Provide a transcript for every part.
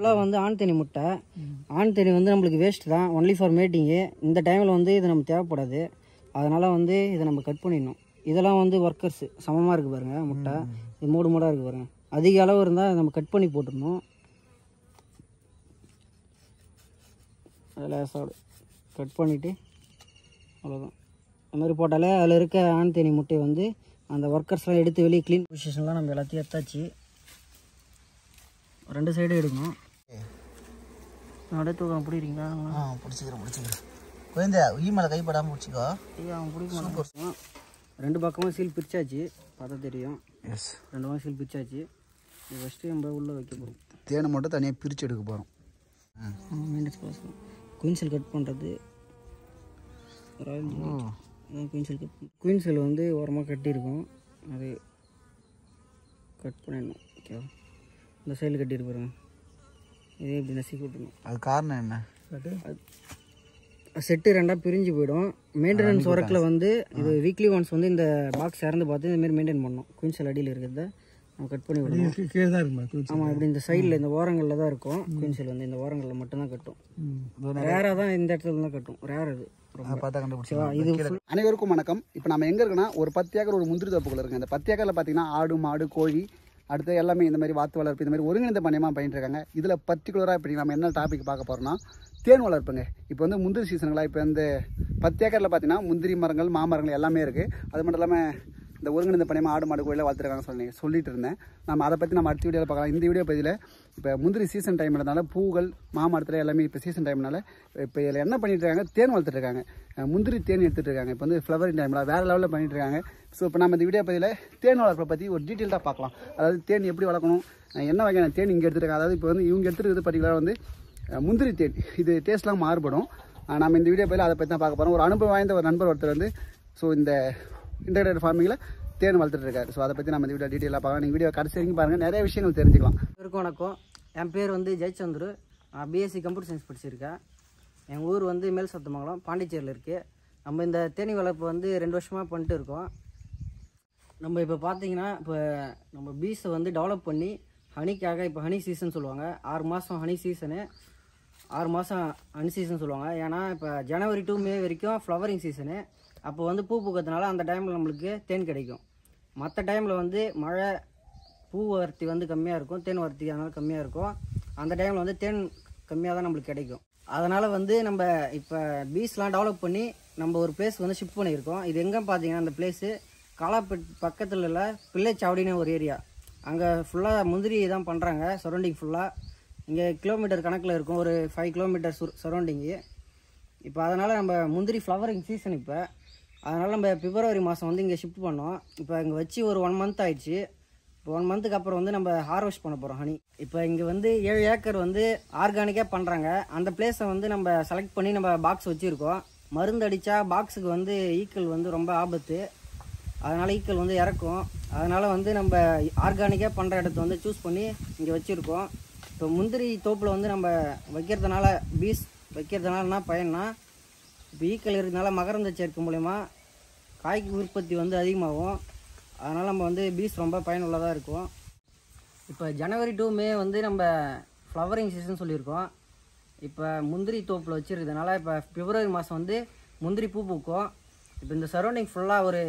ஃபுல்லாக வந்து ஆண் தேனி முட்டை ஆண் தேனி வந்து நம்மளுக்கு வேஸ்ட் தான் ஒன்லி ஃபார் மேட்டிங்கு இந்த டைமில் வந்து இது நம்ம தேவைப்படாது அதனால் வந்து இதை நம்ம கட் பண்ணிடணும் இதெல்லாம் வந்து ஒர்க்கர்ஸ் சமமாக இருக்குது பாருங்கள் முட்டை இது மூடு மூடாக இருக்குது பாருங்கள் அதிக அளவு இருந்தால் நம்ம கட் பண்ணி போட்டுடணும் அதில் சாப்பிடு கட் பண்ணிவிட்டு அவ்வளோதான் அது மாதிரி போட்டாலே அதில் இருக்க ஆண் தேனி முட்டையை வந்து அந்த ஒர்க்கர்ஸ்லாம் எடுத்து வெளியே க்ளீன் பொசிஷன்லாம் நம்ம எல்லாத்தையும் எடுத்தாச்சு ரெண்டு சைடும் எடுக்கணும் அடுத்து அவன் பிடிக்கிறீங்களா ஆ பிடிச்சிக்கிறேன் பிடிச்சிக்கிறேன் குழந்தை ஈ மேலே கைப்படாமல் பிடிச்சிக்கோ ஐயா அவன் பிடிக்க மாட்டான் ரெண்டு பக்கமும் சீல் பிரிச்சாச்சு பார்த்தா தெரியும் எஸ் ரெண்டு பக்கம் சீல் பிரிச்சாச்சு இது ஃபஸ்ட்டு நம்ம உள்ளே வைக்க போகிறோம் தேனை மட்டும் தனியாக பிரித்து எடுக்க போகிறோம் maintenance process queen cell cut பண்ணுறது royal queen cell cut queen cell வந்து ஓரமாக கட்டியிருக்கோம் அது கட் பண்ணிடணும் ஓகேவா இந்த சைடில் கட்டியிருப்பாருங்க இதே இப்படி நசுக்கி விட்டுணும் அது காரணம் என்ன செட்டு ரெண்டாக பிரிஞ்சு போயிடும் மெயின்டெனன்ஸ் ஒர்க்கில் வந்து இது வீக்லி ஒன்ஸ் வந்து இந்த பாக்ஸ் இறந்து பார்த்து இந்த மாதிரி மெயின்டைன் பண்ணணும் குயின் செல் அடியில் இருக்கிறத நம்ம கட் பண்ணி விடணும் கீழே தான் இருக்குமா ஆமாம் இப்படி இந்த சைடில் இந்த ஓரங்களில் தான் இருக்கும் குயின் செல் வந்து இந்த ஓரங்களில் மட்டும்தான் கட்டும் ரேராக தான் இந்த இடத்துல தான் கட்டும் ரேர் அது ரொம்ப பார்த்தா கண்டுபிடிச்சி இது அனைவருக்கும் வணக்கம் இப்போ நம்ம எங்கே இருக்கோன்னா ஒரு பத்து ஏக்கர் ஒரு முந்திரி தோப்புக்குள்ள இருக்கு அந்த பத்து ஏக்கரில் பார்த்தீங்கன்னா ஆடு மாடு கோழி அடுத்து எல்லாமே இந்த மாதிரி வாத்து வளர்ப்பு இந்த மாதிரி ஒருங்கிணைந்த பண்ணையமாக பண்ணிட்டு இருக்காங்க இதில் பர்டிகுலராக இப்போ நம்ம என்ன டாபிக் பார்க்க போகிறோம்னா தேன் வளர்ப்புங்க இப்போ வந்து முந்திரி சீசனுங்களா இப்போ இந்த பத்து ஏக்கரில் பார்த்தீங்கன்னா முந்திரி மரங்கள் மாமரங்கள் எல்லாமே இருக்குது அது மட்டும் இல்லாமல் இந்த ஒருங்கிணைந்த பண்ணையமாக ஆடு மாடு கோயிலில் வளர்த்துருக்காங்க சொல்லி சொல்லிட்டு இருந்தேன் நம்ம அதை பற்றி நம்ம அடுத்த வீடியோவில் பார்க்கலாம் இந்த வீடியோ பதிவில் இப்போ முந்திரி சீசன் டைம்னால பூக்கள் மாமரத்தில் எல்லாமே இப்போ சீசன் டைம்னால இப்போ இதில் என்ன பண்ணிட்டு இருக்காங்க தேன் வளர்த்துட்டு இருக்காங்க அஹ் முந்திரி தேன் எடுத்துட்டு இருக்காங்க இப்போ வந்து ஃப்ளவரிங் டைமில் வேறு லெவலில் பண்ணிட்டு இருக்காங்க ஸோ இப்போ நம்ம இந்த வீடியோ பதிவில் தேன் வளர்ப்பை பற்றி ஒரு டீட்டெயில்டாக பார்க்கலாம் அதாவது தேன் எப்படி வளர்க்கணும் அஹ் என்ன வகையான தேன் இங்கே எடுத்துருக்காங்க அதாவது இப்போ வந்து இவங்க எடுத்துருக்கிறது பர்டிகுலராக வந்து அஹ் முந்திரி தேன் இது டேஸ்ட்லாம் மாறுபடும் அஹ் நம்ம இந்த வீடியோ பதில் அதை பற்றி தான் பார்க்க போகிறோம் ஒரு அனுபவம் வாய்ந்த ஒரு நண்பர் ஒருத்தர் வந்து ஸோ இந்த இன்டகிரேட்டட் ஃபார்மிங்கில் தேன் வளர்த்துட்டு இருக்காரு ஸோ அதை பற்றி நம்ம இந்த வீடியோ டீட்டெயிலாக பார்க்கலாம் நீங்கள் வீடியோ கடைசி வரைக்கும் பாருங்கள் நிறைய விஷயங்கள் தெரிஞ்சுக்கலாம் இருக்கும் வணக்கம் என் பேர் வந்து ஜெயச்சந்திரு நான் பிஎஸ்சி கம்ப்யூட்டர் சயின்ஸ் படிச்சிருக்கேன் என் ஊர் வந்து மேல் சத்தமங்கலம் பாண்டிச்சேரியில் இருக்குது நம்ம இந்த தேனி வளர்ப்பு வந்து ரெண்டு வருஷமாக பண்ணிட்டு இருக்கோம் நம்ம இப்போ பார்த்தீங்கன்னா இப்போ நம்ம பீஸை வந்து டெவலப் பண்ணி ஹனிக்காக இப்போ ஹனி சீசன் சொல்லுவாங்க ஆறு மாதம் ஹனி சீசனு ஆறு மாதம் ஹனி சீசன் சொல்லுவாங்க ஏன்னா இப்போ ஜனவரி டு மே வரைக்கும் ஃப்ளவரிங் சீசனு அப்போ வந்து பூ பூக்கிறதுனால அந்த டைமில் நம்மளுக்கு தேன் கிடைக்கும் மற்ற டைமில் வந்து மழை பூ வரத்தி வந்து கம்மியாக இருக்கும் தேன் வரத்தி அதனால் கம்மியாக இருக்கும் அந்த டைமில் வந்து தேன் கம்மியாக தான் நம்மளுக்கு கிடைக்கும் அதனால் வந்து நம்ம இப்போ பீஸ்லாம் டெவலப் பண்ணி நம்ம ஒரு பிளேஸ் வந்து ஷிஃப்ட் பண்ணியிருக்கோம் இது எங்கே பார்த்தீங்கன்னா அந்த பிளேஸு காலாப்பேட் பக்கத்தில் உள்ள பிள்ளைச்சாவடின்னு ஒரு ஏரியா அங்கே ஃபுல்லாக முந்திரி தான் பண்ணுறாங்க சரௌண்டிங் ஃபுல்லாக இங்கே கிலோமீட்டர் கணக்கில் இருக்கும் ஒரு ஃபைவ் கிலோமீட்டர் சரௌண்டிங்கு இப்போ அதனால் நம்ம முந்திரி ஃப்ளவரிங் சீசன் இப்போ அதனால் நம்ம பிப்ரவரி மாதம் வந்து இங்கே ஷிஃப்ட் பண்ணோம் இப்போ இங்கே வச்சு ஒரு ஒன் மந்த் ஆயிடுச்சு இப்போ ஒன் மந்த்துக்கு அப்புறம் வந்து நம்ம ஹார்வெஸ்ட் பண்ண போகிறோம் ஹனி இப்போ இங்கே வந்து ஏழு ஏக்கர் வந்து ஆர்கானிக்காக பண்ணுறாங்க அந்த பிளேஸை வந்து நம்ம செலக்ட் பண்ணி நம்ம பாக்ஸ் வச்சுருக்கோம் மருந்து அடித்தா பாக்ஸுக்கு வந்து ஈக்கள் வந்து ரொம்ப ஆபத்து அதனால் ஈக்கள் வந்து இறக்கும் அதனால் வந்து நம்ம ஆர்கானிக்காக பண்ணுற இடத்த வந்து சூஸ் பண்ணி இங்கே வச்சுருக்கோம் இப்போ முந்திரி தோப்பில் வந்து நம்ம வைக்கிறதுனால பீஸ் வைக்கிறதுனால என்ன பயன்னா இப்போ ஈக்கள் இருக்கிறதுனால மகரந்த சேர்க்கை மூலயமா காய்க்கு உற்பத்தி வந்து அதிகமாகும் அதனால் நம்ம வந்து பீஸ் ரொம்ப பயனுள்ளதாக இருக்கும் இப்போ ஜனவரி டு மே வந்து நம்ம ஃப்ளவரிங் சீசன் சொல்லியிருக்கோம் இப்போ முந்திரி தோப்பில் வச்சுருக்கிறதுனால இப்போ பிப்ரவரி மாதம் வந்து முந்திரி பூ பூக்கும் இப்போ இந்த சரௌண்டிங் ஃபுல்லாக ஒரு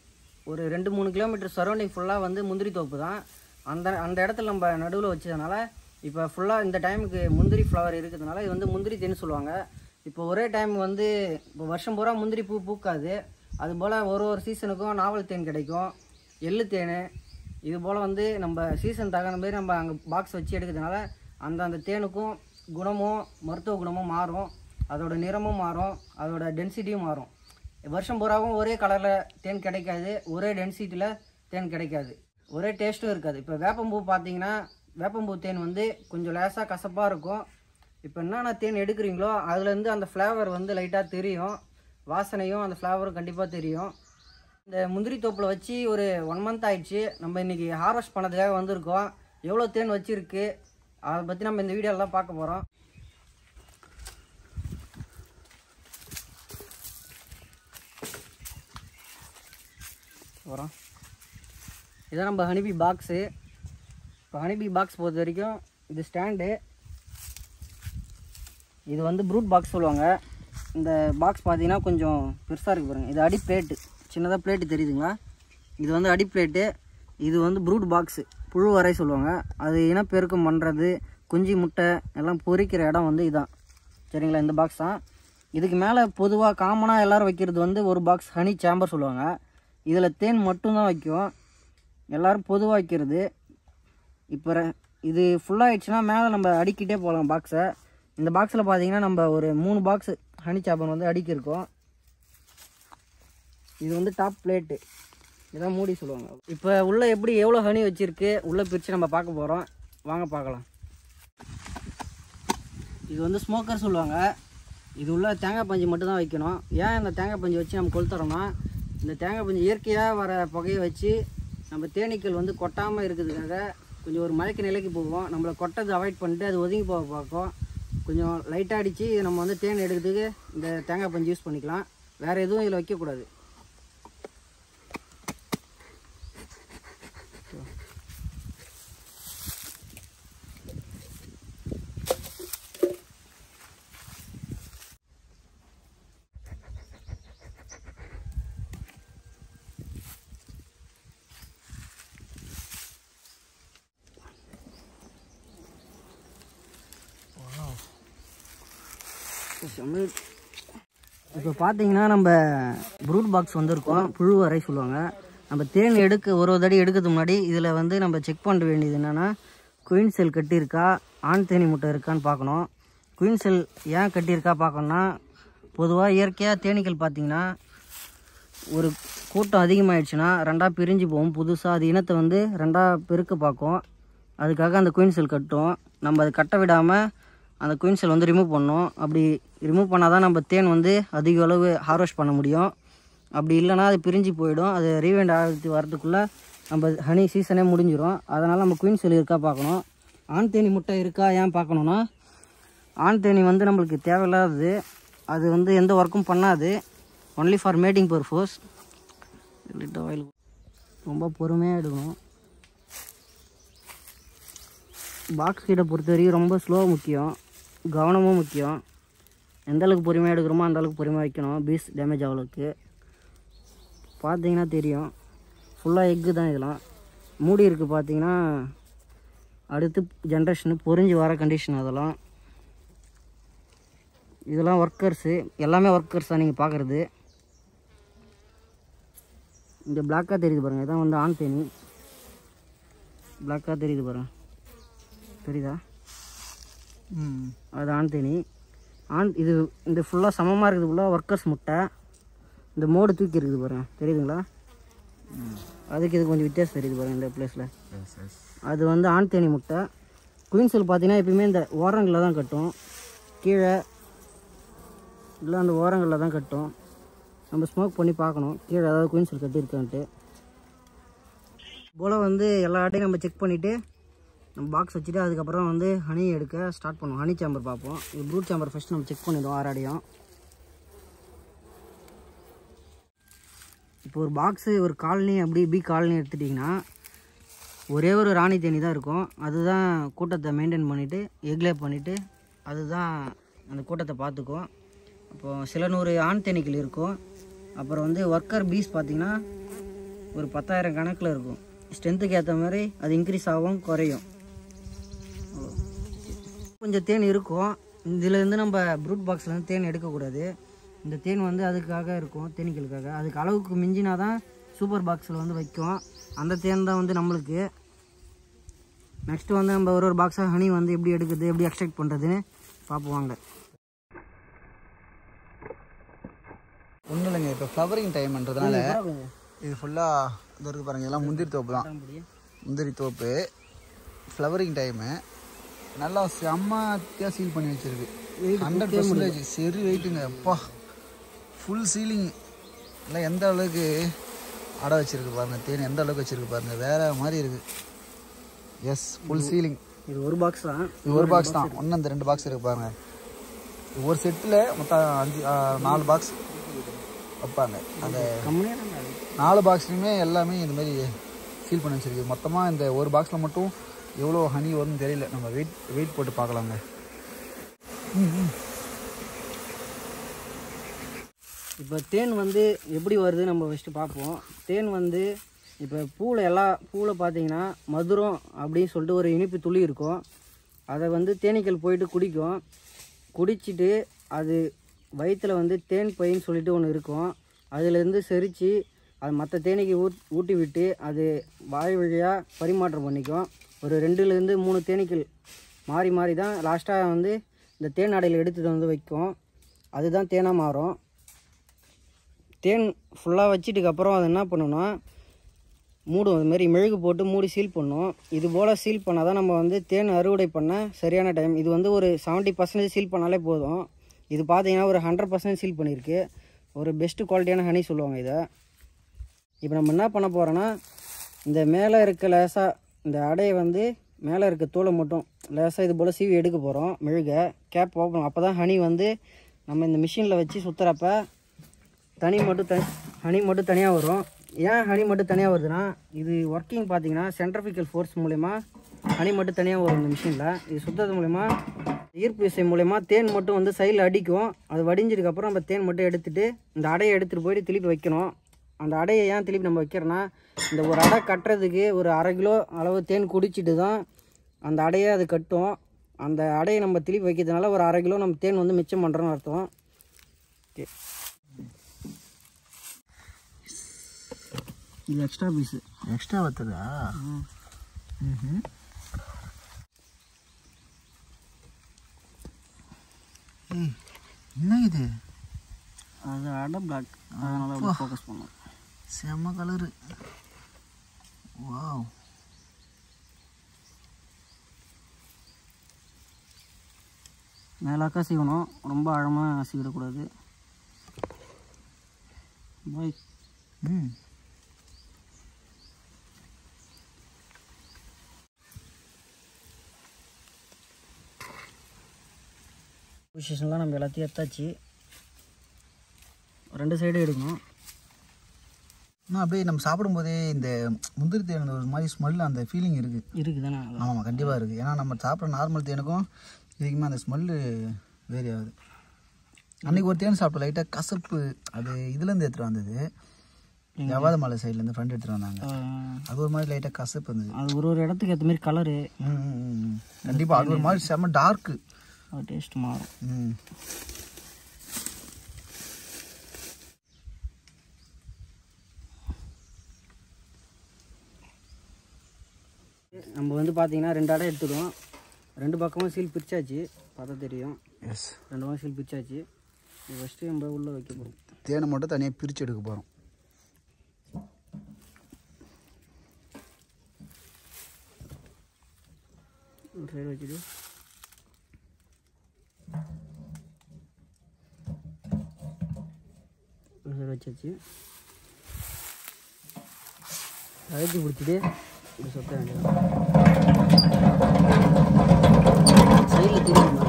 ஒரு ரெண்டு மூணு கிலோமீட்டர் சரௌண்டிங் ஃபுல்லாக வந்து முந்திரி தோப்பு தான் அந்த அந்த இடத்துல நம்ம நடுவில் வச்சதுனால இப்போ ஃபுல்லாக இந்த டைமுக்கு முந்திரி ஃப்ளவர் இருக்கிறதுனால இது வந்து முந்திரி தேன்னு சொல்லுவாங்க இப்போ ஒரே டைம் வந்து இப்போ வருஷம் பூரா முந்திரி பூ பூக்காது அதுபோல் ஒரு ஒரு சீசனுக்கும் நாவல் தேன் கிடைக்கும் எள்ளு தேன் இது போல் வந்து நம்ம சீசன் தகுந்த மாதிரி நம்ம அங்கே பாக்ஸ் வச்சு எடுக்கிறதுனால அந்த அந்த தேனுக்கும் குணமும் மருத்துவ குணமும் மாறும் அதோட நிறமும் மாறும் அதோட டென்சிட்டியும் மாறும் வருஷம் பூராவும் ஒரே கலரில் தேன் கிடைக்காது ஒரே டென்சிட்டியில் தேன் கிடைக்காது ஒரே டேஸ்ட்டும் இருக்காது இப்போ வேப்பம்பூ பார்த்தீங்கன்னா வேப்பம்பூ தேன் வந்து கொஞ்சம் லேசாக கசப்பாக இருக்கும் இப்போ என்னென்ன தேன் எடுக்கிறீங்களோ அதுலேருந்து அந்த ஃப்ளேவர் வந்து லைட்டாக தெரியும் வாசனையும் அந்த ஃப்ளேவரும் கண்டிப்பாக தெரியும் இந்த முந்திரி தோப்பில் வச்சு ஒரு ஒன் மந்த் ஆயிடுச்சு நம்ம இன்னைக்கு ஹார்வெஸ்ட் பண்ணதுக்காக வந்திருக்கோம் எவ்வளோ தேன் வச்சிருக்கு அதை பற்றி நம்ம இந்த வீடியோவில் தான் பார்க்க போகிறோம் வரோம் இதான் நம்ம ஹனிபி பாக்ஸு இப்போ ஹனிபி பாக்ஸ் பொறுத்த வரைக்கும் இது ஸ்டாண்டு இது வந்து ப்ரூட் பாக்ஸ் சொல்லுவாங்க இந்த பாக்ஸ் பார்த்தீங்கன்னா கொஞ்சம் பெருசாக இருக்கு பாருங்க இது அடி பிளேட்டு சின்னதாக பிளேட்டு தெரியுதுங்களா இது வந்து அடி பிளேட்டு இது வந்து ப்ரூட் பாக்ஸு புழு வரை சொல்லுவாங்க அது இனப்பெருக்கம் பண்ணுறது குஞ்சு முட்டை எல்லாம் பொரிக்கிற இடம் வந்து இதான் சரிங்களா இந்த பாக்ஸ் தான் இதுக்கு மேலே பொதுவாக காமனாக எல்லாரும் வைக்கிறது வந்து ஒரு பாக்ஸ் ஹனி சேம்பர் சொல்லுவாங்க இதில் தேன் மட்டும்தான் வைக்கும் எல்லாரும் பொதுவாக வைக்கிறது இப்போ ரெ- இது ஃபுல்லாகிடுச்சுன்னா மேலே நம்ம அடிக்கிட்டே போகலாம் பாக்ஸை இந்த பாக்ஸில் பார்த்தீங்கன்னா நம்ம ஒரு மூணு பாக்ஸ் ஹனி சாப்பன் வந்து அடிக்கிருக்கோம் இது வந்து டாப் பிளேட்டு இதான் மூடி சொல்லுவாங்க இப்போ உள்ளே எப்படி எவ்வளோ ஹனி வச்சுருக்கு உள்ளே பிரித்து நம்ம பார்க்க போகிறோம் வாங்க பார்க்கலாம் இது வந்து ஸ்மோக்கர் சொல்லுவாங்க இது உள்ள தேங்காய் பஞ்சு மட்டும் தான் வைக்கணும் ஏன் இந்த தேங்காய் பஞ்சு வச்சு நம்ம கொளுத்துறோம்னா இந்த தேங்காய் பஞ்சு இயற்கையாக வர புகையை வச்சு நம்ம தேனீக்கள் வந்து கொட்டாமல் இருக்கிறதுக்காக கொஞ்சம் ஒரு மலைக்கு நிலைக்கு போவோம் நம்மளை கொட்டதை அவாய்ட் பண்ணிட்டு அது ஒதுங்கி போக பார்க்கும் கொஞ்சம் லைட்டாக அடித்து நம்ம வந்து தேன் எடுக்கிறதுக்கு இந்த தேங்காய் பஞ்சு யூஸ் பண்ணிக்கலாம் வேறு எதுவும் இதில் வைக்கக்கூடாது இப்போ பார்த்தீங்கன்னா நம்ம ப்ரூட் பாக்ஸ் வந்திருக்கோம் புழு வரை சொல்லுவாங்க நம்ம தேன் எடுக்க ஒரு ஒரு தடி எடுக்கிறதுக்கு முன்னாடி இதில் வந்து நம்ம செக் பண்ண வேண்டியது என்னென்னா குயின் செல் கட்டியிருக்கா ஆண் தேனி முட்டை இருக்கான்னு பார்க்கணும் குயின் செல் ஏன் கட்டியிருக்கா பார்க்கணுன்னா பொதுவாக இயற்கையாக தேனீக்கள் பார்த்தீங்கன்னா ஒரு கூட்டம் அதிகமாயிடுச்சுன்னா ரெண்டாக பிரிஞ்சு போகும் புதுசாக அது இனத்தை வந்து ரெண்டாக பெருக்க பார்க்கும் அதுக்காக அந்த குயின் செல் கட்டும் நம்ம அது கட்ட விடாமல் அந்த குயின் செல் வந்து ரிமூவ் பண்ணணும் அப்படி ரிமூவ் பண்ணால் தான் நம்ம தேன் வந்து அதிக அளவு ஹார்வெஸ்ட் பண்ண முடியும் அப்படி இல்லைன்னா அது பிரிஞ்சு போயிடும் அது ரீவைண்ட் ஆகிறது வரதுக்குள்ளே நம்ம ஹனி சீசனே முடிஞ்சிடும் அதனால் நம்ம குயின் செல் இருக்கா பார்க்கணும் ஆண் தேனி முட்டை இருக்கா ஏன் பார்க்கணுன்னா ஆண் தேனி வந்து நம்மளுக்கு தேவையில்லாதது அது வந்து எந்த ஒர்க்கும் பண்ணாது only for mating purpose litre oil ரொம்ப பொறுமையாக எடுக்கணும் பாக்ஸ் கிட்ட பொறுத்த வரைக்கும் ரொம்ப ஸ்லோ முக்கியம் கவனமும் முக்கியம் எந்த அளவுக்கு பொறுமையாக எடுக்கிறோமோ அந்த அளவுக்கு பொறுமையாக வைக்கணும் பீஸ் டேமேஜ் ஆகலவுக்கு பார்த்தீங்கன்னா தெரியும் ஃபுல்லாக எக்கு தான் இதெல்லாம் மூடி இருக்குது பார்த்தீங்கன்னா அடுத்து ஜென்ரேஷனு பொறிஞ்சு வர கண்டிஷன் அதெல்லாம் இதெல்லாம் ஒர்க்கர்ஸு எல்லாமே ஒர்க்கர்ஸ் தான் நீங்கள் பார்க்குறது இங்கே பிளாக்காக தெரியுது பாருங்கள் இதான் வந்து ஆண் தேனி பிளாக்காக தெரியுது பாருங்க தெரியுதா ம் அது ஆண் தேனி ஆண் இது இந்த ஃபுல்லாக சமமாக இருக்குது ஃபுல்லாக ஒர்க்கர்ஸ் முட்டை இந்த மோடு தூக்கி இருக்குது பாருங்க தெரியுதுங்களா அதுக்கு இது கொஞ்சம் வித்தியாசம் தெரியுது பாருங்க இந்த பிளேஸில் அது வந்து ஆண் தேனி முட்டை குயின் செல் பார்த்தீங்கன்னா எப்பயுமே இந்த ஓரங்களில் தான் கட்டும் கீழே இல்லை அந்த ஓரங்களில் தான் கட்டும் நம்ம ஸ்மோக் பண்ணி பார்க்கணும் கீழே ஏதாவது குயின் செல் கட்டியிருக்கான்ட்டு போல் வந்து எல்லா ஆட்டையும் நம்ம செக் பண்ணிவிட்டு நம்ம பாக்ஸ் வச்சுட்டு அதுக்கப்புறம் வந்து ஹனி எடுக்க ஸ்டார்ட் பண்ணுவோம் ஹனி சாம்பர் பார்ப்போம் இது ப்ரூட் சாம்பர் ஃபஸ்ட் நம்ம செக் பண்ணிடுவோம் ஆறாடியும் இப்போ ஒரு பாக்ஸு ஒரு காலனி அப்படி பி காலனி எடுத்துட்டிங்கன்னா ஒரே ஒரு ராணி தேனி தான் இருக்கும் அதுதான் கூட்டத்தை மெயின்டைன் பண்ணிவிட்டு எக்லே பண்ணிவிட்டு அதுதான் அந்த கூட்டத்தை பார்த்துக்கும் அப்போது சில நூறு ஆண் தேனீக்கள் இருக்கும் அப்புறம் வந்து ஒர்க்கர் பீஸ் பார்த்திங்கன்னா ஒரு பத்தாயிரம் கணக்கில் இருக்கும் ஸ்ட்ரென்த்துக்கு ஏற்ற மாதிரி அது இன்க்ரீஸ் ஆகும் குறையும் கொஞ்சம் தேன் இருக்கும் இதுலேருந்து நம்ம ப்ரூட் பாக்ஸ்லேருந்து தேன் எடுக்கக்கூடாது இந்த தேன் வந்து அதுக்காக இருக்கும் தேனீக்களுக்காக அதுக்கு அளவுக்கு மிஞ்சினா தான் சூப்பர் பாக்ஸில் வந்து வைக்கும் அந்த தேன் தான் வந்து நம்மளுக்கு நெக்ஸ்ட் வந்து நம்ம ஒரு ஒரு பாக்ஸாக ஹனி வந்து எப்படி எடுக்குது எப்படி எக்ஸ்ட்ராக்ட் பண்ணுறதுன்னு பார்ப்போம் வாங்க ஒன்றும் இல்லைங்க இப்போ ஃப்ளவரிங் டைம்ன்றதுனால இது ஃபுல்லாக இது இருக்கு பாருங்க எல்லாம் முந்திரி தோப்பு தான் முந்திரி தோப்பு ஃப்ளவரிங் டைமு நல்லா செம்மத்தியாக சீல் பண்ணி வச்சிருக்கு ஹண்ட்ரட் பர்சன்டேஜ் சரி வெயிட்டுங்க அப்பா ஃபுல் சீலிங் எல்லாம் எந்த அளவுக்கு அடை வச்சிருக்கு பாருங்க தேன் எந்த அளவுக்கு வச்சிருக்கு பாருங்க வேற மாதிரி இருக்கு எஸ் ஃபுல் சீலிங் இது ஒரு பாக்ஸ் தான் இது ஒரு பாக்ஸ் தான் ஒன்று அந்த ரெண்டு பாக்ஸ் இருக்கு பாருங்க இது ஒரு செட்டில் மொத்தம் அஞ்சு ஆ, நாலு பாக்ஸ் வைப்பாங்க அந்த கம்மியாக நாலு பாக்ஸ்லையுமே எல்லாமே இந்த மாதிரி சீல் பண்ணி வச்சிருக்கு மொத்தமாக இந்த ஒரு பாக்ஸில் மட்டும் எவ்வளோ ஹனி வரும்னு தெரியல நம்ம வெயிட் வெயிட் போட்டு பார்க்கலாங்க ம், ம். இப்போ தேன் வந்து எப்படி வருது நம்ம ஃபஸ்ட்டு பார்ப்போம் தேன் வந்து இப்போ பூவில் எல்லா பூவில் பார்த்தீங்கன்னா மதுரம் அப்படின்னு சொல்லிட்டு ஒரு இனிப்பு துளி இருக்கும் அதை வந்து தேனீக்கள் போயிட்டு குடிக்கும் குடிச்சிட்டு அது வயிற்றுல வந்து தேன் பைன்னு சொல்லிட்டு ஒன்று இருக்கும் அதுலேருந்து செரித்து அது மற்ற தேனீக்கு ஊட் ஊட்டி விட்டு அது வாய் வழியாக பரிமாற்றம் பண்ணிக்கும் ஒரு ரெண்டுலேருந்து மூணு தேனீக்கள் மாறி மாறி தான் லாஸ்ட்டாக வந்து இந்த தேன் அடையில் எடுத்துட்டு வந்து வைக்கும் அதுதான் தேனாக மாறும் தேன் ஃபுல்லாக வச்சிட்டுக்கப்புறம் அது என்ன பண்ணுன்னா மூடும் அது மாதிரி மெழுகு போட்டு மூடி சீல் பண்ணும் இது போல் சீல் பண்ணால் தான் நம்ம வந்து தேன் அறுவடை பண்ண சரியான டைம் இது வந்து ஒரு செவன்ட்டி பர்சன்டேஜ் சீல் பண்ணாலே போதும் இது பார்த்தீங்கன்னா ஒரு ஹண்ட்ரட் பர்சன்ட் சீல் பண்ணியிருக்கு ஒரு பெஸ்ட்டு குவாலிட்டியான ஹனி சொல்லுவாங்க இதை இப்போ நம்ம என்ன பண்ண போகிறோன்னா இந்த மேலே இருக்க லேசாக இந்த அடையை வந்து மேலே இருக்க தோலை மட்டும் லேசாக இது போல் சீவி எடுக்க போகிறோம் மெழுக கேப் ஓப்பன் அப்போ தான் ஹனி வந்து நம்ம இந்த மிஷினில் வச்சு சுற்றுறப்ப தனி மட்டும் த ஹனி மட்டும் தனியாக வரும் ஏன் ஹனி மட்டும் தனியாக வருதுன்னா இது ஒர்க்கிங் பார்த்தீங்கன்னா சென்ட்ரிஃபிக்கல் ஃபோர்ஸ் மூலயமா ஹனி மட்டும் தனியாக வரும் இந்த மிஷினில் இது சுத்தது மூலயமா ஈர்ப்பு விசை மூலயமா தேன் மட்டும் வந்து சைடில் அடிக்கும் அது வடிஞ்சதுக்கப்புறம் நம்ம தேன் மட்டும் எடுத்துட்டு இந்த அடையை எடுத்துகிட்டு போயிட்டு திருப்பி வைக்கணும் அந்த அடையை ஏன் திருப்பி நம்ம வைக்கிறோன்னா இந்த ஒரு அடை கட்டுறதுக்கு ஒரு அரை கிலோ அளவு தேன் குடிச்சிட்டு தான் அந்த அடையை அது கட்டும் அந்த அடையை நம்ம திருப்பி வைக்கிறதுனால ஒரு அரை கிலோ நம்ம தேன் வந்து மிச்சம் பண்ணுறோன்னு அர்த்தம் ஓகே இது எக்ஸ்ட்ரா பீஸு எக்ஸ்ட்ரா வத்துதா ஏய் என்ன இது அது அடை பிளாக் அதனால் அப்படி ஃபோக்கஸ் பண்ணோம் செம்ம கலரு வாவ் மேலாக்கா சீவணும் ரொம்ப ஆழமாக சீவிடக்கூடாது பாய் ம் பொசிஷன்லாம் நம்ம எல்லாத்தையும் எடுத்தாச்சு ரெண்டு சைடும் எடுக்கணும் இன்னும் அப்படியே நம்ம சாப்பிடும்போதே இந்த முந்திரி தேன் ஒரு மாதிரி ஸ்மெல் அந்த ஃபீலிங் இருக்குது இருக்குதானே ஆமாம் கண்டிப்பாக இருக்குது ஏன்னா நம்ம சாப்பிட்ற நார்மல் தேனுக்கும் இதுக்குமே அந்த ஸ்மெல்லு வேரி ஆகுது அன்றைக்கி ஒரு தேன் சாப்பிட்டோம் லைட்டாக கசப்பு அது இதுலேருந்து எடுத்துகிட்டு வந்தது ஜவாத மலை சைட்லேருந்து ஃப்ரெண்ட் எடுத்துகிட்டு வந்தாங்க அது ஒரு மாதிரி லைட்டாக கசப்பு இருந்தது அது ஒரு ஒரு இடத்துக்கு ஏற்ற மாதிரி கலரு கண்டிப்பாக அது ஒரு மாதிரி செம்ம டார்க்கு அது டேஸ்ட் மாறும் ம் நம்ம வந்து பார்த்தீங்கன்னா ரெண்டு அடை எடுத்துடுவோம் ரெண்டு பக்கமும் சீல் பிரிச்சாச்சு பார்த்தா தெரியும் எஸ் ரெண்டு பக்கம் சீல் பிரிச்சாச்சு ஃபஸ்ட்டு நம்ம உள்ளே வைக்க போகிறோம் தேனை மட்டும் தனியாக பிரித்து எடுக்க போகிறோம் ஒரு சைடு வச்சுட்டு ஒரு சைடு வச்சாச்சு அழைச்சி பிடிச்சிட்டு இப்படி சொத்த வேண்டியதான் சைடில் திரும்பி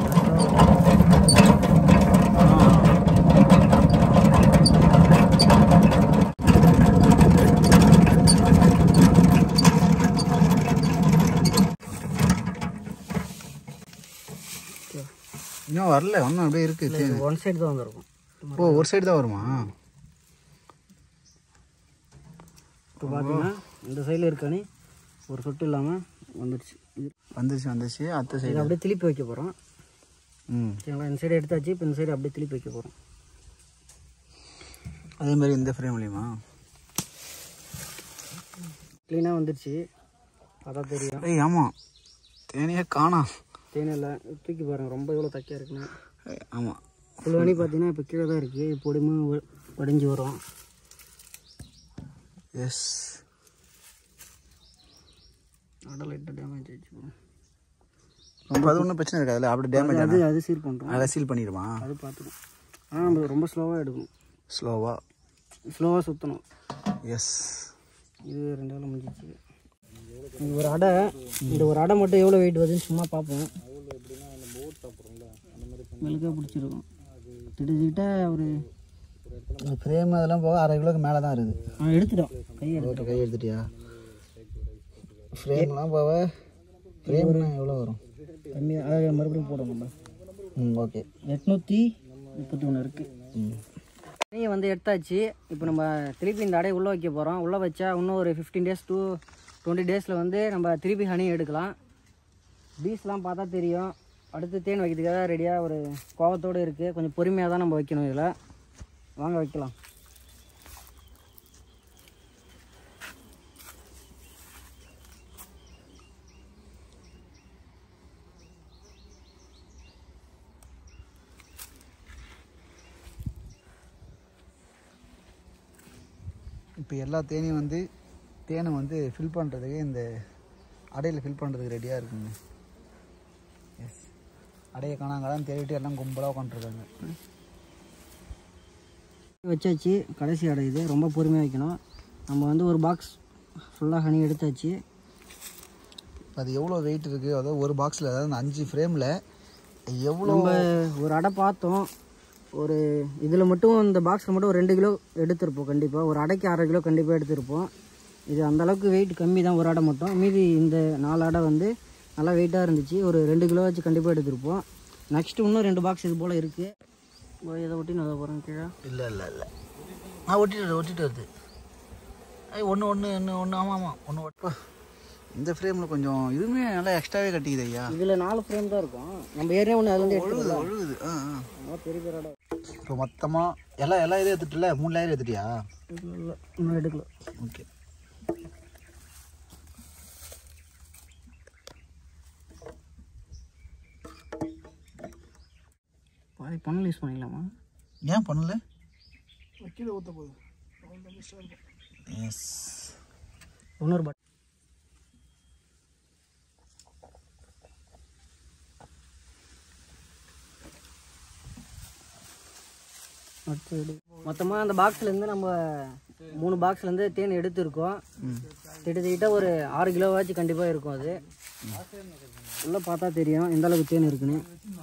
இன்னும் வரல ஒன்றும் அப்படியே இருக்குது தேன் ஒன் சைடு தான் வந்திருக்கும் ஓ ஒரு சைடு தான் வருமா இப்போ பார்த்தீங்கன்னா இந்த சைடில் இருக்கானே ஒரு சொட்டு இல்லாமல் வந்துடுச்சு இது வந்துருச்சு வந்துருச்சு அடுத்த இதை சைடு அப்படியே திருப்பி வைக்க போகிறோம் ம் சரிங்களா இந்த சைடு எடுத்தாச்சு இப்போ இந்த சைடு அப்படியே திருப்பி வைக்க போகிறோம் அதே மாதிரி இந்த ஃப்ரேம்லேயுமா க்ளீனாக வந்துடுச்சு பார்த்தா தெரியும் ஏய் ஆமாம் தேனையே காணோம் தேனில் தூக்கி பாருங்கள் ரொம்ப எவ்வளோ தக்கையாக இருக்குன்னு ஏய், ஆமாம் ஃபுல்வானி பார்த்தீங்கன்னா இப்போ கீழே தான் இருக்குது பொடிமை உடஞ்சி வரும் எஸ் அடை லைட்டாக டேமேஜ் ஆச்சு ரொம்ப அது ஒன்றும் பிரச்சனை இருக்காதுல்ல அப்படி டேமேஜ் அது அது சீல் பண்ணுறோம் அதை சீல் பண்ணிடுமா அது பார்த்துடும் ஆனால் நம்ம ரொம்ப ஸ்லோவாக எடுக்கணும் ஸ்லோவா ஸ்லோவாக சுற்றணும் எஸ் இது ரெண்டு வேலை முடிஞ்சிச்சு இது ஒரு அடை இந்த ஒரு அடை மட்டும் எவ்வளோ வெயிட் வருதுன்னு சும்மா பார்ப்போம் மெழுகாக பிடிச்சிருக்கும் கிட்டத்தட்ட ஒரு இந்த ஃப்ரேம் அதெல்லாம் போக அரை கிலோக்கு மேலே தான் இருக்குது ஆ எடுத்துட்டோம் கையை ஓட்ட கை எடுத்துட்டியா ஃப்ரேம்லாம் போக ஃப்ரேம்னா எவ்வளோ வரும் கம்மியாக அதை மறுபடியும் போடும் நம்ம ம் ஓகே எட்நூற்றி முப்பத்தி ஒன்று இருக்குது ம் தண்ணியை வந்து எடுத்தாச்சு இப்போ நம்ம திருப்பி இந்த அடையை உள்ளே வைக்க போகிறோம் உள்ளே வச்சா இன்னும் ஒரு ஃபிஃப்டீன் டேஸ் டூ டுவெண்ட்டி டேஸில் வந்து நம்ம திருப்பி ஹனி எடுக்கலாம் பீஸ்லாம் பார்த்தா தெரியும் அடுத்து தேன் வைக்கிறதுக்காக ரெடியாக ஒரு கோவத்தோடு இருக்குது கொஞ்சம் பொறுமையாக தான் நம்ம வைக்கணும் இதில் வாங்க வைக்கலாம் இப்போ எல்லா தேனையும் வந்து தேனை வந்து ஃபில் பண்ணுறதுக்கு இந்த அடையில் ஃபில் பண்ணுறதுக்கு ரெடியாக இருக்குங்க எஸ் அடையை காணாங்களான்னு தேடிட்டு எல்லாம் கும்பலாக உட்காந்துருக்காங்க வச்சாச்சு கடைசி அடை இது ரொம்ப பொறுமையாக வைக்கணும் நம்ம வந்து ஒரு பாக்ஸ் ஃபுல்லாக ஹனி எடுத்தாச்சு அது எவ்வளோ வெயிட் இருக்குது அதாவது ஒரு பாக்ஸில் அதாவது அந்த அஞ்சு ஃப்ரேமில் எவ்வளோ நம்ம ஒரு அடை பார்த்தோம் ஒரு இதில் மட்டும் இந்த பாக்ஸில் மட்டும் ஒரு ரெண்டு கிலோ எடுத்திருப்போம் கண்டிப்பாக ஒரு அடைக்கு அரை கிலோ கண்டிப்பாக எடுத்திருப்போம் இது அந்த அளவுக்கு வெயிட் கம்மி தான் ஒரு அடை மட்டும் மீதி இந்த நாலு அடை வந்து நல்லா வெயிட்டாக இருந்துச்சு ஒரு ரெண்டு கிலோ வச்சு கண்டிப்பாக எடுத்திருப்போம் நெக்ஸ்ட்டு இன்னும் ரெண்டு பாக்ஸ் இது போல் இருக்குது இதை ஒட்டி நான் போகிறேன் கீழே இல்லை இல்லை இல்லை ஆ ஒட்டிட்டு ஒட்டிட்டு வருது ஐ ஒன்று ஒன்று ஒன்று ஒன்று ஆமாம் ஆமாம் ஒன்று ஒட்டா இந்த ஃப்ரேமில் கொஞ்சம் இதுவுமே நல்லா எக்ஸ்ட்ராவே கட்டிக்குது ஐயா இதில் நாலு ஃப்ரேம் தான் இருக்கும் நம்ம ஏரியா ஒன்று அது வந்து ஒழுகுது ஒழுகுது ஆ ஆ நல்லா பெரிய பெரிய அடை இப்போ மொத்தமாக எல்லாம் எல்லா இதையும் எடுத்துட்டுல மூணு லேயர் எடுத்துட்டியா இல்லை இல்லை இன்னும் எடுக்கல ஓகே பாதி பண்ணல யூஸ் பண்ணிக்கலாமா ஏன் பண்ணல கீழே ஊற்ற போகுது எஸ் இன்னொரு பட் மொத்தமாக அந்த பாக்ஸ்லேருந்து நம்ம மூணு பாக்ஸ்லேருந்து தேன் எடுத்திருக்கோம் கிட்டத்தட்ட ஒரு ஆறு கிலோவாச்சும் கண்டிப்பாக இருக்கும் அது உள்ளே பார்த்தா தெரியும் எந்த அளவுக்கு தேன் இருக்குன்னு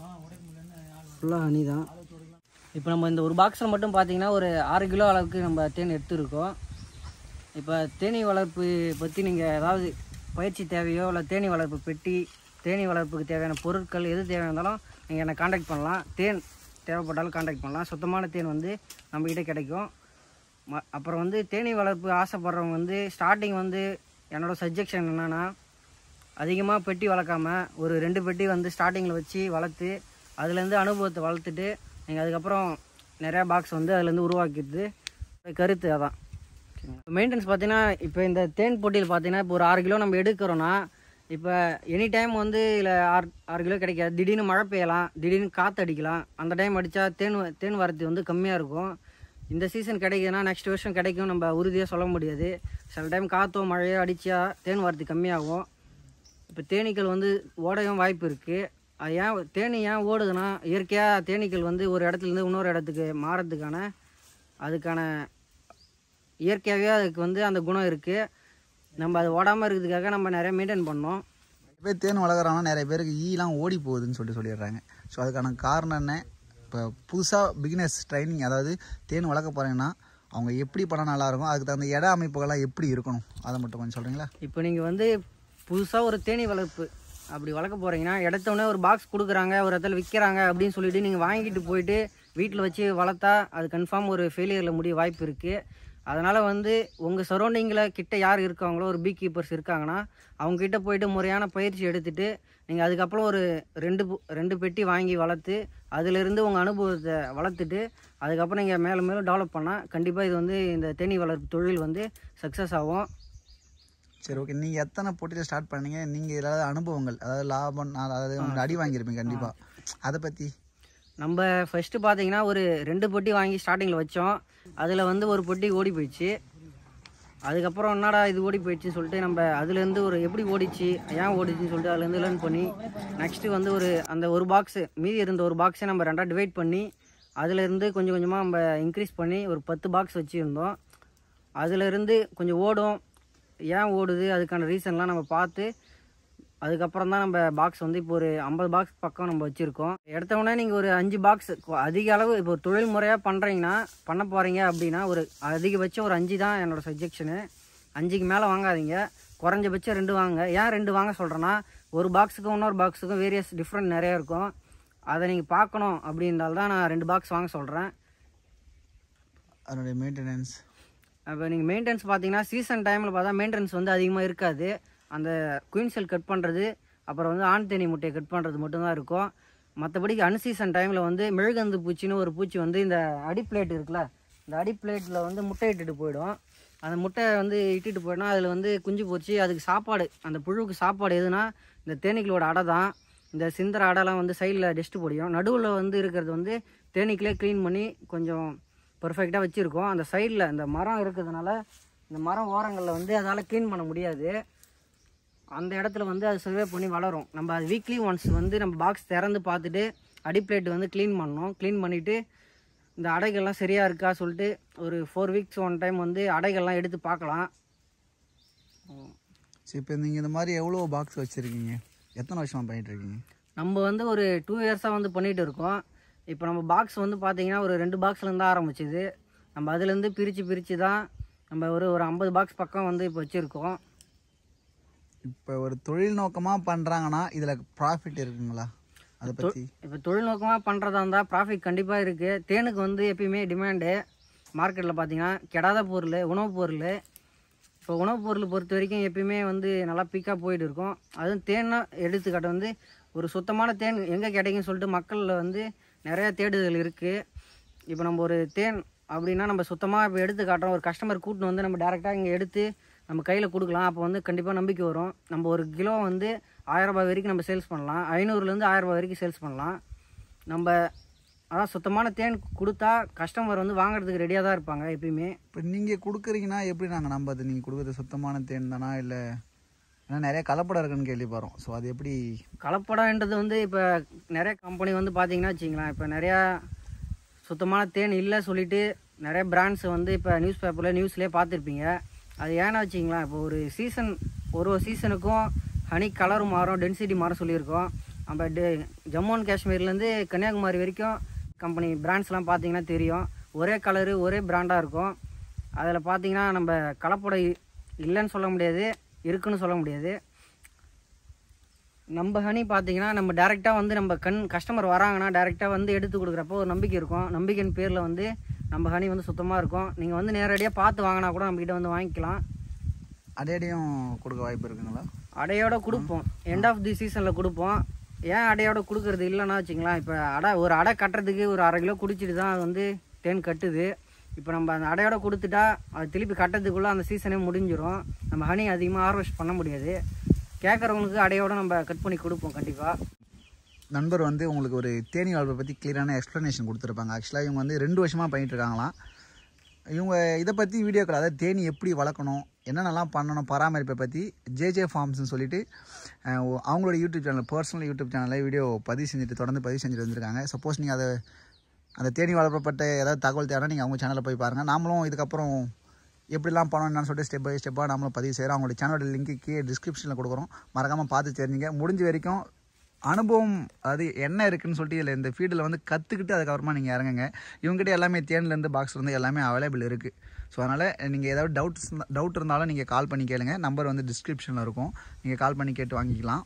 ஃபுல்லாக ஹனி தான் இப்போ நம்ம இந்த ஒரு பாக்ஸில் மட்டும் பார்த்தீங்கன்னா ஒரு ஆறு கிலோ அளவுக்கு நம்ம தேன் எடுத்திருக்கோம் இப்போ தேனீ வளர்ப்பு பற்றி நீங்கள் ஏதாவது பயிற்சி தேவையோ இல்லை தேனீ வளர்ப்பு பெட்டி தேனீ வளர்ப்புக்கு தேவையான பொருட்கள் எது தேவையாக இருந்தாலும் நீங்கள் என்னை காண்டாக்ட் பண்ணலாம் தேன் தேவைப்பட்டாலும் காண்டாக்ட் பண்ணலாம் சுத்தமான தேன் வந்து நம்மக்கிட்ட கிடைக்கும் ம அப்புறம் வந்து தேனீ வளர்ப்பு ஆசைப்படுறவங்க வந்து ஸ்டார்டிங் வந்து என்னோடய சஜெக்ஷன் என்னென்னா அதிகமாக பெட்டி வளர்க்காம ஒரு ரெண்டு பெட்டி வந்து ஸ்டார்டிங்கில் வச்சு வளர்த்து அதுலேருந்து அனுபவத்தை வளர்த்துட்டு நீங்கள் அதுக்கப்புறம் நிறையா பாக்ஸ் வந்து அதுலேருந்து உருவாக்கிடுது கருத்து அதான் மெயின்டெனன்ஸ் பார்த்தீங்கன்னா இப்போ இந்த தேன் போட்டியில் பார்த்தீங்கன்னா இப்போ ஒரு ஆறு கிலோ நம்ம எடுக்கிறோன்னா இப்போ எனி டைம் வந்து இல்லை ஆறு ஆறு கிலோ கிடைக்காது திடீர்னு மழை பெய்யலாம் திடீர்னு காற்று அடிக்கலாம் அந்த டைம் அடித்தா தேன் வ- தேன் வரத்து வந்து கம்மியாக இருக்கும் இந்த சீசன் கிடைக்குதுன்னா நெக்ஸ்ட் வருஷம் கிடைக்கும் நம்ம உறுதியாக சொல்ல முடியாது சில டைம் காற்றோ மழையோ அடித்தா தேன் வரத்து கம்மியாகும் இப்போ தேனீக்கள் வந்து ஓடவும் வாய்ப்பு இருக்குது அது ஏன் தேனி ஏன் ஓடுதுன்னா இயற்கையாக தேனீக்கள் வந்து ஒரு இடத்துலேருந்து இன்னொரு இடத்துக்கு மாறதுக்கான அதுக்கான இயற்கையாகவே அதுக்கு வந்து அந்த குணம் இருக்குது நம்ம அது ஓடாமல் இருக்கிறதுக்காக நம்ம நிறைய மெயின்டைன் பண்ணோம் நிறைய பேர் தேன் வளர்க்குறாங்கன்னா நிறைய பேருக்கு ஈலாம் ஓடி போகுதுன்னு சொல்லிட்டு சொல்லிடுறாங்க ஸோ அதுக்கான காரணம் என்ன இப்போ புதுசாக பிகினர்ஸ் ட்ரைனிங் அதாவது தேன் வளர்க்க போகிறீங்கன்னா அவங்க எப்படி பண்ணால் நல்லாயிருக்கும் அதுக்கு தகுந்த இட அமைப்புகள்லாம் எப்படி இருக்கணும் அதை மட்டும் கொஞ்சம் சொல்கிறீங்களா இப்போ நீங்கள் வந்து புதுசாக ஒரு தேனீ வளர்ப்பு அப்படி வளர்க்க போகிறீங்கன்னா இடத்தோடனே ஒரு பாக்ஸ் கொடுக்குறாங்க ஒரு இடத்துல விற்கிறாங்க அப்படின்னு சொல்லிட்டு நீங்கள் வாங்கிட்டு போயிட்டு வீட்டில் வச்சு வளர்த்தா அது கன்ஃபார்ம் ஒரு ஃபெயிலியரில் முடிய வாய்ப்பு இருக்குது அதனால் வந்து உங்கள் சரௌண்டிங்கில் கிட்ட யார் இருக்காங்களோ ஒரு பீ கீப்பர்ஸ் இருக்காங்கன்னா அவங்கக்கிட்ட போயிட்டு முறையான பயிற்சி எடுத்துட்டு நீங்கள் அதுக்கப்புறம் ஒரு ரெண்டு பு- ரெண்டு பெட்டி வாங்கி வளர்த்து அதிலிருந்து உங்கள் அனுபவத்தை வளர்த்துட்டு அதுக்கப்புறம் நீங்கள் மேலும் மேலும் டெவலப் பண்ணால் கண்டிப்பாக இது வந்து இந்த தேனீ வளர்ப்பு தொழில் வந்து சக்ஸஸ் ஆகும் சரி ஓகே நீங்கள் எத்தனை போட்டியில் ஸ்டார்ட் பண்ணீங்க நீங்கள் ஏதாவது அனுபவங்கள் அதாவது லாபம் நான் அதாவது உங்களுக்கு அடி வாங்கியிருப்பீங்க கண்டிப்பாக அதை பற்றி நம்ம ஃபஸ்ட்டு பார்த்தீங்கன்னா ஒரு ரெண்டு பொட்டி வாங்கி ஸ்டார்டிங்கில் வச்சோம் அதில் வந்து ஒரு பொட்டி ஓடி போயிடுச்சு அதுக்கப்புறம் என்னடா இது ஓடி போயிடுச்சுன்னு சொல்லிட்டு நம்ம அதுலேருந்து ஒரு எப்படி ஓடிச்சு ஏன் ஓடிச்சுன்னு சொல்லிட்டு அதுலேருந்து லேர்ன் பண்ணி நெக்ஸ்ட்டு வந்து ஒரு அந்த ஒரு பாக்ஸு மீதி இருந்த ஒரு பாக்ஸை நம்ம ரெண்டாக டிவைட் பண்ணி அதுலேருந்து கொஞ்சம் கொஞ்சமாக நம்ம இன்க்ரீஸ் பண்ணி ஒரு பத்து பாக்ஸ் வச்சுருந்தோம் அதுலேருந்து கொஞ்சம் ஓடும் ஏன் ஓடுது அதுக்கான ரீசன்லாம் நம்ம பார்த்து அதுக்கப்புறம் தான் நம்ம பாக்ஸ் வந்து இப்போ ஒரு ஐம்பது பாக்ஸ் பக்கம் நம்ம வச்சுருக்கோம் எடுத்தவொடனே நீங்கள் ஒரு அஞ்சு பாக்ஸ் அதிக அளவு இப்போ ஒரு தொழில் முறையாக பண்ணுறீங்கன்னா பண்ண போகிறீங்க அப்படின்னா ஒரு அதிகபட்சம் ஒரு அஞ்சு தான் என்னோட சஜெக்ஷனு அஞ்சுக்கு மேலே வாங்காதீங்க குறைஞ்சபட்சம் ரெண்டு வாங்க ஏன் ரெண்டு வாங்க சொல்கிறேன்னா ஒரு பாக்ஸுக்கும் இன்னொரு பாக்ஸுக்கும் வேரியஸ் டிஃப்ரெண்ட் நிறைய இருக்கும் அதை நீங்கள் பார்க்கணும் அப்படின்றால் தான் நான் ரெண்டு பாக்ஸ் வாங்க சொல்கிறேன் அதனுடைய மெயின்டெனன்ஸ் இப்போ நீங்கள் மெயின்டெனன்ஸ் பார்த்தீங்கன்னா சீசன் டைமில் பார்த்தா மெயின்டெனன்ஸ் வந்து அதிகமாக இருக்காது அந்த குயின் செல் கட் பண்ணுறது அப்புறம் வந்து ஆண் தேனி முட்டையை கட் பண்ணுறது மட்டும்தான் இருக்கும் மற்றபடி அன்சீசன் டைமில் வந்து மெழுகந்து பூச்சின்னு ஒரு பூச்சி வந்து இந்த அடி பிளேட் இருக்குல்ல இந்த அடி பிளேட்டில் வந்து முட்டை இட்டுட்டு போயிடும் அந்த முட்டை வந்து இட்டுட்டு போயிடும் அதில் வந்து குஞ்சு போச்சு அதுக்கு சாப்பாடு அந்த புழுவுக்கு சாப்பாடு எதுனா இந்த தேனீக்களோட அடை தான் இந்த சிந்தர அடைலாம் வந்து சைடில் டெஸ்ட் பொடியும் நடுவில் வந்து இருக்கிறது வந்து தேனீக்களே க்ளீன் பண்ணி கொஞ்சம் பர்ஃபெக்டாக வச்சுருக்கோம் அந்த சைடில் இந்த மரம் இருக்கிறதுனால இந்த மரம் ஓரங்களில் வந்து அதால் க்ளீன் பண்ண முடியாது அந்த இடத்துல வந்து அது சர்வே பண்ணி வளரும் நம்ம அது வீக்லி ஒன்ஸ் வந்து நம்ம பாக்ஸ் திறந்து பார்த்துட்டு அடி பிளேட் வந்து க்ளீன் பண்ணணும் க்ளீன் பண்ணிவிட்டு இந்த அடைகள்லாம் சரியாக இருக்கா சொல்லிட்டு ஒரு ஃபோர் வீக்ஸ் ஒன் டைம் வந்து அடைகள்லாம் எடுத்து பார்க்கலாம் சரி இப்போ நீங்கள் இந்த மாதிரி எவ்வளோ பாக்ஸ் வச்சுருக்கீங்க எத்தனை வருஷமாக பண்ணிட்டு இருக்கீங்க நம்ம வந்து ஒரு டூ இயர்ஸாக வந்து பண்ணிகிட்டு இருக்கோம் இப்போ நம்ம பாக்ஸ் வந்து பார்த்தீங்கன்னா ஒரு ரெண்டு பாக்ஸ்லேருந்து ஆரம்பிச்சுது நம்ம அதுலேருந்து பிரித்து பிரித்து தான் நம்ம ஒரு ஒரு ஐம்பது பாக்ஸ் பக்கம் வந்து இப்போ வச்சுருக்கோம் இப்போ ஒரு தொழில் நோக்கமாக பண்ணுறாங்கன்னா இதில் ப்ராஃபிட் இருக்குங்களா அதை பற்றி இப்போ தொழில்நோக்கமாக பண்ணுறதா இருந்தால் ப்ராஃபிட் கண்டிப்பாக இருக்குது தேனுக்கு வந்து எப்பயுமே டிமாண்டு மார்க்கெட்டில் பார்த்தீங்கன்னா கெடாத பொருள் உணவுப் பொருள் இப்போ உணவுப் பொருள் பொறுத்த வரைக்கும் எப்பயுமே வந்து நல்லா பீக்காக போயிட்டு இருக்கும் அதுவும் தேன்னா எடுத்துக்காட்டு வந்து ஒரு சுத்தமான தேன் எங்கே கிடைக்குன்னு சொல்லிட்டு மக்களில் வந்து நிறையா தேடுதல் இருக்குது இப்போ நம்ம ஒரு தேன் அப்படின்னா நம்ம சுத்தமாக இப்போ எடுத்து காட்டுறோம் ஒரு கஸ்டமர் கூட்டின்னு வந்து நம்ம டேரெக்டாக இங்கே எடுத்து நம்ம கையில் கொடுக்கலாம் அப்போ வந்து கண்டிப்பாக நம்பிக்கை வரும் நம்ம ஒரு கிலோ வந்து ஆயிரம் ரூபாய் வரைக்கும் நம்ம சேல்ஸ் பண்ணலாம் ஐநூறுலேருந்து ஆயிரம் ரூபாய் வரைக்கும் சேல்ஸ் பண்ணலாம் நம்ம அதான் சுத்தமான தேன் கொடுத்தா கஸ்டமர் வந்து வாங்குறதுக்கு ரெடியாக தான் இருப்பாங்க எப்பயுமே இப்போ நீங்கள் கொடுக்குறீங்கன்னா எப்படி நாங்கள் நம்பது நீங்கள் கொடுக்குறது சுத்தமான தேன் தானா இல்லை ஏன்னா நிறைய கலப்படம் இருக்குன்னு கேள்விப்படுறோம் ஸோ அது எப்படி கலப்படம்ன்றது வந்து இப்போ நிறைய கம்பெனி வந்து பார்த்தீங்கன்னா வச்சிங்களேன் இப்போ நிறையா சுத்தமான தேன் இல்லை சொல்லிட்டு நிறைய பிராண்ட்ஸ் வந்து இப்போ நியூஸ் பேப்பரில் நியூஸ்லேயே பார்த்துருப்பீங்க அது ஏன்னா வச்சிங்களேன் இப்போ ஒரு சீசன் ஒரு ஒரு சீசனுக்கும் ஹனி கலர் மாறும் டென்சிட்டி மாறும் சொல்லியிருக்கோம் நம்ம டெ ஜம்மு அண்ட் காஷ்மீர்லேருந்து கன்னியாகுமரி வரைக்கும் கம்பெனி பிராண்ட்ஸ்லாம் பார்த்தீங்கன்னா தெரியும் ஒரே கலரு ஒரே பிராண்டாக இருக்கும் அதில் பார்த்தீங்கன்னா நம்ம கலப்படம் இ- இல்லைன்னு சொல்ல முடியாது இருக்குன்னு சொல்ல முடியாது நம்ம ஹனி பார்த்தீங்கன்னா நம்ம டேரெக்டாக வந்து நம்ம கண் கஸ்டமர் வராங்கன்னா டேரெக்டாக வந்து எடுத்து கொடுக்குறப்போ ஒரு நம்பிக்கை இருக்கும் நம்பிக்கையின் பேரில் வந்து நம்ம ஹனி வந்து சுத்தமாக இருக்கும் நீங்கள் வந்து நேரடியாக பார்த்து வாங்கினா கூட நம்மக்கிட்ட வந்து வாங்கிக்கலாம் அடையடையும் கொடுக்க வாய்ப்பு இருக்குங்களா அடையோட கொடுப்போம் எண்ட் ஆஃப் தி சீசனில் கொடுப்போம் ஏன் அடையோட கொடுக்கறது இல்லைன்னா வச்சுங்களேன் இப்போ அடை ஒரு அடை கட்டுறதுக்கு ஒரு அரை கிலோ குடிச்சிட்டு தான் அது வந்து தேன் கட்டுது இப்போ நம்ம அந்த அடையோட கொடுத்துட்டா அது திருப்பி கட்டுறதுக்குள்ளே அந்த சீசனே முடிஞ்சிரும் நம்ம ஹனி அதிகமாக ஹார்வெஸ்ட் பண்ண முடியாது கேட்குறவங்களுக்கு அடையோட நம்ம கட் பண்ணி கொடுப்போம் கண்டிப்பாக நண்பர் வந்து உங்களுக்கு ஒரு தேனி வளர்ப்பை பற்றி கிளியரான எக்ஸ்ப்ளனேஷன் கொடுத்துருப்பாங்க ஆக்சுவலாக இவங்க வந்து ரெண்டு வருஷமாக பண்ணிட்டு இருக்காங்களாம் இவங்க இதை பற்றி வீடியோக்கள் அதாவது தேனி எப்படி வளர்க்கணும் என்னென்னலாம் பண்ணணும் பராமரிப்பை பற்றி ஜேஜே ஃபார்ம்ஸ்னு சொல்லிட்டு அஹ், ஒ- அவங்களோட யூடியூப் சேனல் பர்சனல் யூடியூப் சேனலில் வீடியோ பதிவு செஞ்சுட்டு தொடர்ந்து பதிவு செஞ்சுட்டு வந்திருக்காங்க சப்போஸ் நீங்கள் அதை அந்த தேனி வளர்ப்பப்பட்ட ஏதாவது தகவல் தேவைன்னா நீங்கள் அவங்க சேனலில் போய் பாருங்கள் நாமளும் இதுக்கப்புறம் எப்படிலாம் பண்ணணும் என்னன்னு சொல்லிட்டு ஸ்டெப் பை ஸ்டெப்பாக நாமளும் பதிவு செய்கிறோம் அவங்களோட சேனலோட லிங்க்கு கீழே டிஸ்கிரிப்ஷனில் கொடுக்குறோம் மறக்காமல் பார்த்து தெரிஞ்சுங்க முடிஞ்ச வரைக்கும் அனுபவம் அதாவது என்ன இருக்குன்னு சொல்லிட்டு இதில் இந்த ஃபீல்டில் வந்து கற்றுக்கிட்டு அதுக்கப்புறமா நீங்கள் இறங்குங்க இவங்ககிட்ட எல்லாமே தேன்லேருந்து பாக்ஸ்லேருந்து எல்லாமே அவைலபிள் இருக்குது ஸோ அதனால் நீங்கள் ஏதாவது டவுட்ஸ் டவுட் இருந்தாலும் நீங்கள் கால் பண்ணி கேளுங்க நம்பர் வந்து டிஸ்கிரிப்ஷனில் இருக்கும் நீங்கள் கால் பண்ணி கேட்டு வாங்கிக்கலாம்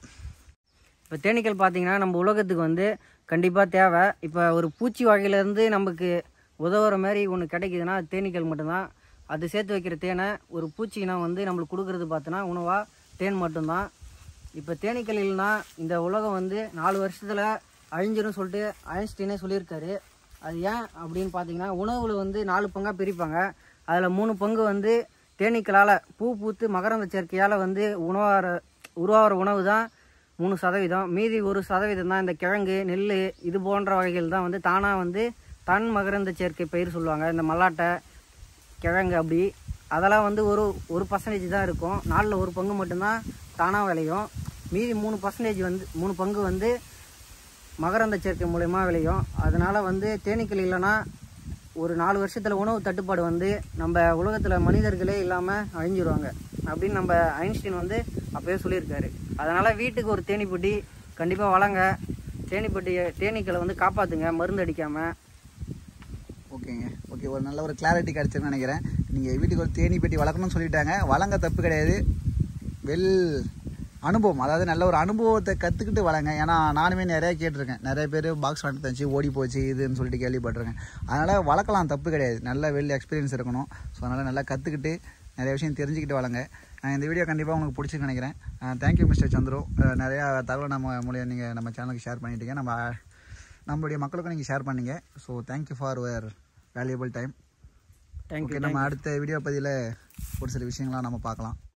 இப்போ தேனீக்கள் பார்த்தீங்கன்னா நம்ம உலகத்துக்கு வந்து கண்டிப்பாக தேவை இப்போ ஒரு பூச்சி வகையிலேருந்து நமக்கு உதவுற மாதிரி ஒன்று கிடைக்குதுன்னா அது தேனீக்கள் மட்டும்தான் அது சேர்த்து வைக்கிற தேனை ஒரு பூச்சினா வந்து நம்மளுக்கு கொடுக்குறது பார்த்தோன்னா உணவாக தேன் மட்டும்தான் இப்போ தேனீக்கள் இல்லைன்னா இந்த உலகம் வந்து நாலு வருஷத்தில் அழிஞ்சிரும் சொல்லிட்டு ஐன்ஸ்டீனே சொல்லியிருக்காரு அது ஏன் அப்படின்னு பார்த்தீங்கன்னா உணவுல வந்து நாலு பங்காக பிரிப்பாங்க அதில் மூணு பங்கு வந்து தேனீக்களால் பூ பூத்து மகரந்த சேர்க்கையால் வந்து உணவாகிற உருவாகிற உணவு தான் மூணு சதவீதம் மீதி ஒரு சதவீதம் தான் இந்த கிழங்கு நெல் இது போன்ற வகைகள் தான் வந்து தானாக வந்து தன் மகரந்த சேர்க்கை பயிர் சொல்லுவாங்க இந்த மல்லாட்டை கிழங்கு அப்படி அதெல்லாம் வந்து ஒரு ஒரு பர்சன்டேஜ் தான் இருக்கும் நாலில் ஒரு பங்கு மட்டும்தான் தானாக விளையும் மீதி மூணு பர்சன்டேஜ் வந்து மூணு பங்கு வந்து மகரந்த சேர்க்கை மூலயமா விளையும் அதனால் வந்து தேனீக்கள் இல்லைன்னா ஒரு நாலு வருஷத்தில் உணவு தட்டுப்பாடு வந்து நம்ம உலகத்தில் மனிதர்களே இல்லாமல் அழிஞ்சிருவாங்க அப்படின்னு நம்ம ஐன்ஸ்டீன் வந்து அப்போயே சொல்லியிருக்காரு அதனால் வீட்டுக்கு ஒரு தேனீப்பெட்டி கண்டிப்பாக வளங்க தேனீப்பெட்டியை தேனீக்களை வந்து காப்பாற்றுங்க மருந்து அடிக்காமல் ஓகேங்க ஓகே ஒரு நல்ல ஒரு கிளாரிட்டி கிடச்சிருன்னு நினைக்கிறேன் நீங்கள் வீட்டுக்கு ஒரு தேனி பெட்டி வளர்க்கணும்னு சொல்லிட்டாங்க வளங்க தப்பு கிடையாது வெல் அனுபவம் அதாவது நல்ல ஒரு அனுபவத்தை கற்றுக்கிட்டு வளங்க ஏன்னா நானுமே நிறைய கேட்டிருக்கேன் நிறைய பேர் பாக்ஸ் வாங்கி தச்சு ஓடி போச்சு இதுன்னு சொல்லிட்டு கேள்விப்பட்டிருக்கேன் அதனால் வளர்க்கலாம் தப்பு கிடையாது நல்ல வெல் எக்ஸ்பீரியன்ஸ் இருக்கணும் ஸோ அதனால் நல்லா கற்றுக்கிட்டு நிறைய விஷயம் தெரிஞ்சுக்கிட்டு வளங்க அஹ் இந்த வீடியோ கண்டிப்பாக உங்களுக்கு பிடிச்சிருக்கு நினைக்கிறேன் தேங்க்யூ மிஸ்டர் சந்துரு அஹ் நிறையா தகவல் நம்ம மூலியம் நீங்கள் நம்ம சேனலுக்கு ஷேர் பண்ணிட்டீங்க நம்ம நம்மளுடைய மக்களுக்கும் நீங்கள் ஷேர் பண்ணீங்க so thank you for your valuable time thank you okay நம்ம அடுத்த வீடியோ பதிவில் ஒரு சில விஷயங்கள்லாம் நம்ம பார்க்கலாம்